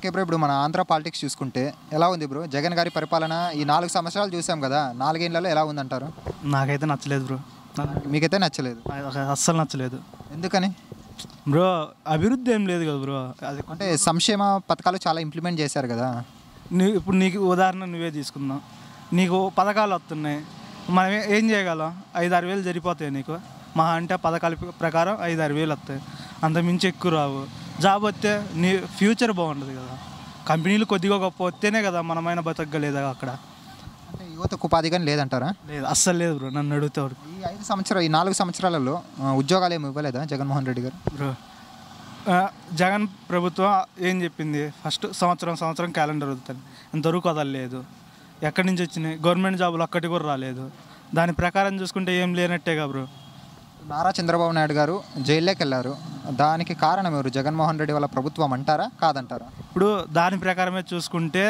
okay bro ఇప్పుడు మన Andhra politics చూసుకుంటే ఎలా ఉంది బ్రో జగన్ గారి పరిపాలన ఈ నాలుగు సంవత్సరాలు చూసాం కదా నాలుగేళ్లలో ఎలా ఉందంటారు నాకైతే నచ్చలేదు బ్రో మీకైతే నచ్చలేదు నాకు అస్సలు నచ్చలేదు ఎందుకని బ్రో అభివృద్ధి ఏం లేదు కదా బ్రో అది అంటే సంక్షేమ పథకాలు చాలా ఇంప్లిమెంట్ చేశారు కదా నీ ఇప్పుడు నీకు ఉదాహరణ నువ్వే తీసుకుందాం నీకు పథకాలు వస్తున్నాయి మనం ఏ- ఏం చేయగలం ఐదు ఆరు వేలు సరిపోతాయి నీకు మహా అంటే పథకాల ప్ర- ప్రకారం ఐదు ఆరు వేలు వస్తాయి అంత మించి ఎక్కువ రావు జాబ్ వస్తే నీ ఫ్యూచర్ బాగుంటుంది కదా కంపెనీలు కొద్దిగా గొప్ప వస్తేనే కదా మనమైన బతకగలేదా అక్కడ అంటే యువతకు ఉపాధి కానీ లేదంటారా లేదు అస్సలు లేదు బ్రో నన్ను అడిగితే వరకు ఈ ఐదు సంవత్సరాలు ఈ నాలుగు సంవత్సరాలలో ఆ, ఉద్యోగాలు ఏమి ఇవ్వలేదా జగన్మోహన్ రెడ్డి గారు బ్రో ఆ, జగన్ ప్రభుత్వం ఏం చెప్పింది ఫస్ట్ సంవత్సరం సంవత్సరం క్యాలెండర్ వదులుతుంది ఇంతవరకు వదలలేదు ఎక్కడి నుంచి వచ్చినాయి గవర్నమెంట్ జాబులు ఒక్కటి కూడా రాలేదు దాని ప్రకారం చూసుకుంటే ఏం లేనట్టేగా బ్రో నారా చంద్రబాబు నాయుడు గారు జైల్లోకి వెళ్ళారు దానికి కారణం ఎవరు జగన్మోహన్ రెడ్డి వాళ్ళ ప్రభుత్వం అంటారా కాదంటారా ఇప్పుడు దాని ప్రకారమే చూసుకుంటే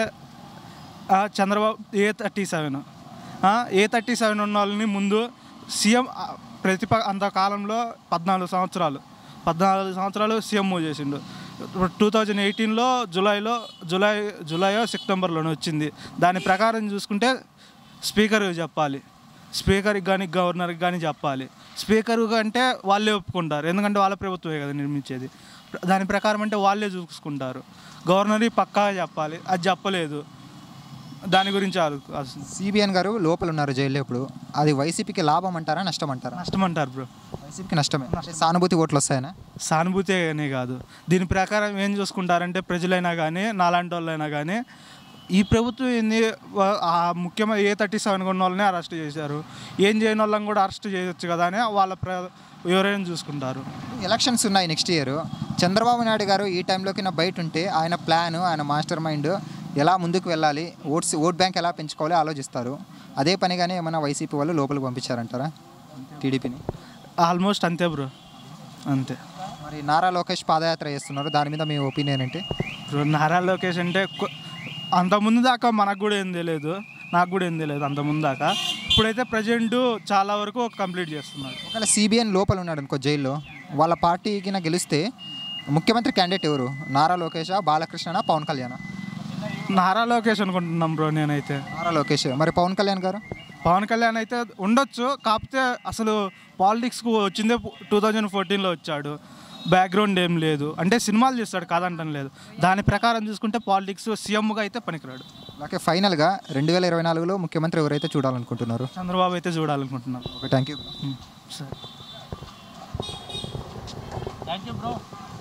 ఆ, Chandrababu A thirty seven A thirty seven ఉన్న వాళ్ళని ముందు సీఎం ఆ, ప్రతిప అంత కాలంలో పద్నాలుగు సంవత్సరాలు పద్నాలుగు సంవత్సరాలు సీఎం మూవ్ చేసిండు టూ థౌజండ్ ఎయిటీన్లో జూలైలో జూలై జూలైయో సెప్టెంబర్లోనే వచ్చింది దాని ప్రకారం చూసుకుంటే స్పీకర్కి చెప్పాలి స్పీకర్కి కానీ గవర్నర్కి కానీ చెప్పాలి స్పీకర్ అంటే వాళ్ళే ఒప్పుకుంటారు ఎందుకంటే వాళ్ళ ప్రభుత్వమే కదా నిర్మించేది దాని ప్రకారం అంటే వాళ్ళే చూసుకుంటారు గవర్నర్ పక్కాగా చెప్పాలి అది చెప్పలేదు దాని గురించి ఆలోచించాల్సింది సిబిఎన్ గారు లోపల ఉన్నారు జైల్లో ఇప్పుడు అది వైసీపీకి లాభం అంటారా నష్టం అంటారా నష్టం అంటారు బ్రో వైసీపీకి నష్టమే అంటే సానుభూతి ఓట్లు వస్తాయనా సానుభూతి అనే కాదు దీని ప్రకారం ఏం చూసుకుంటారంటే ప్రజలైనా కానీ నాలాంటి వాళ్ళైనా కానీ ఈ ప్రభుత్వం ఏంది వా- ఆ ముఖ్యమైన ఏ థర్టీ సెవెన్ ఉన్న వాళ్ళని అరెస్ట్ చేశారు ఏం చేయని వాళ్ళని కూడా అరెస్ట్ చేయొచ్చు కదా అని వాళ్ళ ప్ర ఎవరైనా చూసుకుంటారు ఎలక్షన్స్ ఉన్నాయి నెక్స్ట్ ఇయర్ చంద్రబాబు నాయుడు గారు ఈ టైంలోకి నా బయట ఉంటే ఆయన ప్లాన్ ఆయన మాస్టర్ మైండ్ ఎలా ముందుకు వెళ్ళాలి ఓట్స్ ఓట్ బ్యాంక్ ఎలా పెంచుకోవాలి ఆలోచిస్తారు అదే పనిగానే ఏమైనా వైసీపీ వాళ్ళు లోపలికి పంపించారంటారా టీడీపీని ఆల్మోస్ట్ అంతే బ్రో అంతే మరి నారా లోకేష్ పాదయాత్ర చేస్తున్నారు దాని మీద మీ ఒపీనియన్ ఏంటి ఇప్పుడు నారా లోకేష్ అంటే కొ- అంత ముందు దాకా మనకు కూడా ఏం తెలియదు నాకు కూడా ఏం తెలియదు అంత ముందు దాకా ఇప్పుడైతే ప్రజెంట్ చాలా వరకు కంప్లీట్ చేస్తున్నారు ఒకవేళ సిబిఎన్ లోపల ఉన్నాడు అనుకో జైల్లో వాళ్ళ పార్టీకి నా గెలిస్తే ముఖ్యమంత్రి క్యాండిడేట్ ఎవరు నారా లోకేషా బాలకృష్ణనా పవన్ కళ్యాణ్ నారా లోకేష్ అనుకుంటున్నాం బ్రో నేనైతే నారా లోకేష్ మరి పవన్ కళ్యాణ్ గారు పవన్ కళ్యాణ్ అయితే ఉండొచ్చు కాకపోతే అసలు పాలిటిక్స్కు వచ్చిందే టూ థౌజండ్ ఫోర్టీన్లో వచ్చాడు బ్యాక్గ్రౌండ్ ఏం లేదు అంటే సినిమాలు చేస్తాడు కాదంటం లేదు దాని ప్రకారం చూసుకుంటే పాలిటిక్స్ సీఎంగా అయితే పనికిరాడు అలాగే ఫైనల్గా రెండు వేల ఇరవై నాలుగులో ముఖ్యమంత్రి ఎవరైతే చూడాలనుకుంటున్నారు చంద్రబాబు అయితే చూడాలనుకుంటున్నాను ఓకే థ్యాంక్ యూ సరే థ్యాంక్ యూ బ్రో